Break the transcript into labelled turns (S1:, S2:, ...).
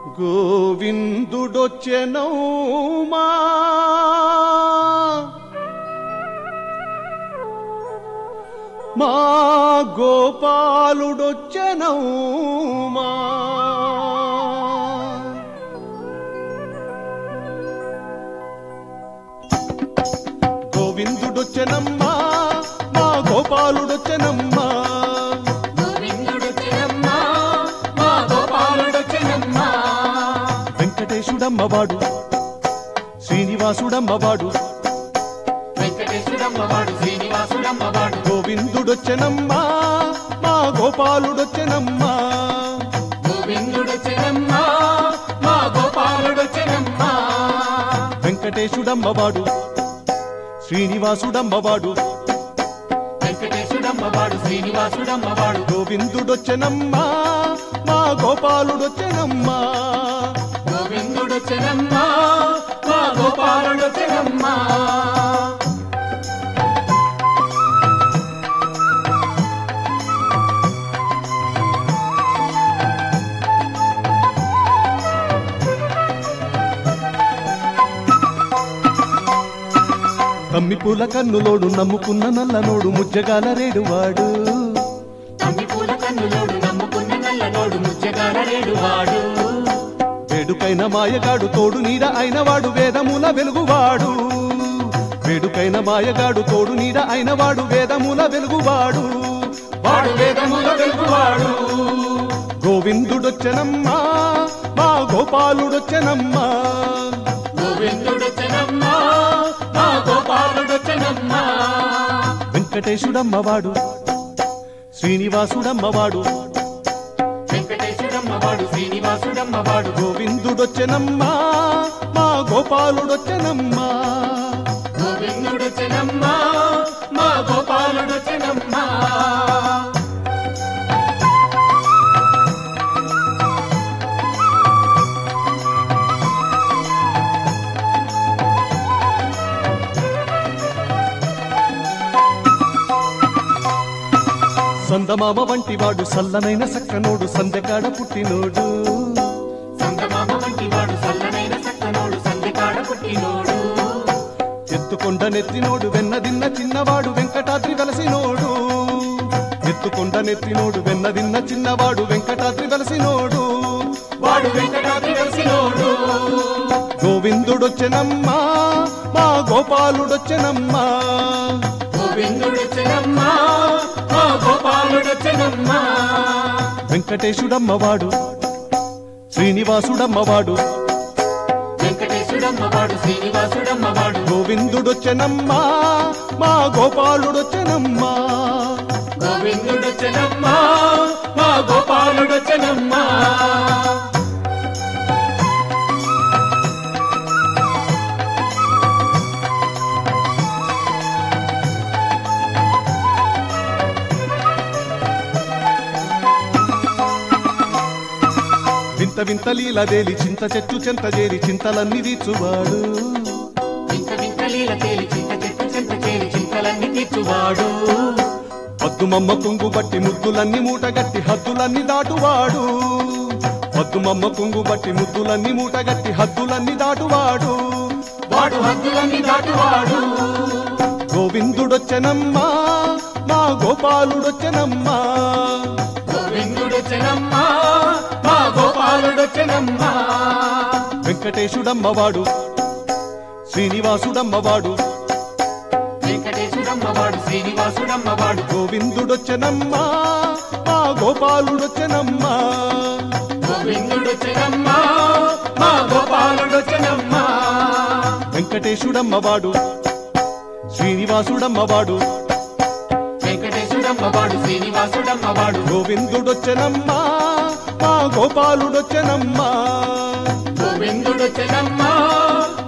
S1: గోవిందుడొచ్చెనౌమా మా గోపాలుడొచ్చెనౌమా గోవిందుడొచ్చెనమ్మా మా గోపాలుడొచ్చెనమ్మా
S2: గోవిందుడొచ్చినమ్మా, మా గోపాలుడొచ్చినమ్మా.
S1: వెంకటేశుడమ్మవాడు శ్రీనివాసుడమ్మవాడు
S2: వెంకటేశుడమ్మవాడు, శ్రీనివాసుడమ్మవాడు.
S1: గోవిందుడొచ్చెనమ్మా మా గోపాలుడొచ్చెనమ్మా
S2: గోవిందుడొచ్చినమ్మా, మా గోపాలుడొచ్చినమ్మా.
S1: వెంకటేశుడమ్మవాడు శ్రీనివాసుడమ్మవాడు
S2: వెంకటేశుడమ్మవాడు, శ్రీనివాసుడమ్మవాడు.
S1: గోవిందుడొచ్చెనమ్మా మా గోపాలుడొచ్చెనమ్మా
S2: గోవిందుడొచ్చినమ్మా, మా గోపాలుడొచ్చినమ్మా.
S1: కమ్మి పూల కన్నులోడు నమ్ముకున్న నల్లనోడు ముజ్జగాల రేడువాడు
S2: తమ్మి పూల కన్నులోడు నమ్ముకున్న నల్లనోడు ముచ్చగాల రేడువాడు
S1: వేడుకైన మాయగాడు తోడు నీడ అయినవాడు వేదముల వెలుగువాడు వేడుకైన మాయగాడు తోడు నీడ అయినవాడు వేదముల వెలుగువాడు
S2: వాడు వేదముల వెలుగువాడు
S1: గోవిందుడొచ్చెనమ్మా మా గోపాలుడొచ్చెనమ్మా
S2: గోవిందుడొచ్చినమ్మా మా గోపాలుడొచ్చినమ్మా
S1: వెంకటేశుడమ్మవాడు శ్రీనివాసుడమ్మవాడు
S2: వెంకటేశుడమ్మవాడు శ్రీనివాసుడమ్మవాడు
S1: గోవిందుడొచ్చెనమ్మా మా గోపాలుడొచ్చెనమ్మా
S2: గోవిందుడొచ్చినమ్మా మా గోపాలుడొచ్చినమ్మా
S1: సందమామ వంటివాడు సల్లనైన సక్కనోడు సందెకాడ పుట్టినోడు
S2: సంతమామ వంటి వాడు సల్లనైన సక్కనోడు సంధికాడ పుట్టినోడు
S1: ఎత్తుకొండ నెత్తినోడు వెన్నదిన్న చిన్నవాడు వెంకటాద్రి వెలసినోడు ఎత్తుకొండ నెత్తినోడు వెన్నదిన్న చిన్నవాడు వెంకటాద్రి వెలసినోడు
S2: వాడు వెంకటాద్రి వెలిసినోడు
S1: గోవిందుడొచ్చెనమ్మా మా గోపాలుడొచ్చెనమ్మా
S2: గోవిందుడొచ్చినమ్మా మా గోపాలుడొచ్చినమ్మా
S1: వెంకటేశుడమ్మవాడు శ్రీనివాసుడమ్మవాడు
S2: వెంకటేశుడమ్మవాడు శ్రీనివాసుడమ్మవాడు
S1: గోవిందుడొచ్చెనమ్మా మా గోపాలుడొచ్చెనమ్మా
S2: గోవిందుడొచ్చినమ్మా మా గోపాలుడొచ్చినమ్మా
S1: వింత వింత లీలదేలి చింత చెట్టు చెంత చేరి చింతలన్నీ తీర్చువాడు
S2: వింత వింత లీల తేలి చింత చెట్టు చింత చేరి చింతలన్నీ తీర్చువాడు
S1: పద్దుమమ్మ కుంగు బట్టి ముద్దులన్నీ మూటగట్టి హద్దులన్నీ దాటువాడు పద్దుమమ్మ కుంగు బట్టి ముద్దులన్నీ మూటగట్టి హద్దులన్నీ దాటువాడు
S2: వాడు హద్దులన్నీ దాటువాడు
S1: గోవిందుడొచ్చెనమ్మా మా గోపాలుడొచ్చెనమ్మా
S2: గోవిందుడొచ్చినమ్మా మా గోపాలుడొచ్చినమ్మా
S1: వెంకటేశుడమ్మవాడు శ్రీనివాసుడమ్మవాడు
S2: వెంకటేశుడమ్మవాడు శ్రీనివాసుడమ్మవాడు
S1: గోవిందుడొచ్చెనమ్మా మా గోపాలుడొచ్చెనమ్మా
S2: గోవిందుడొచ్చినమ్మా మా గోపాలుడొచ్చినమ్మా
S1: వెంకటేశుడమ్మవాడు శ్రీనివాసుడమ్మవాడు
S2: వెంకటేశుడమ్మవాడు శ్రీనివాసుడమ్మవాడు
S1: గోవిందుడొచ్చెనమ్మా మా గోపాలుడొచ్చెనమ్మా
S2: గోవిందుడొచ్చినమ్మా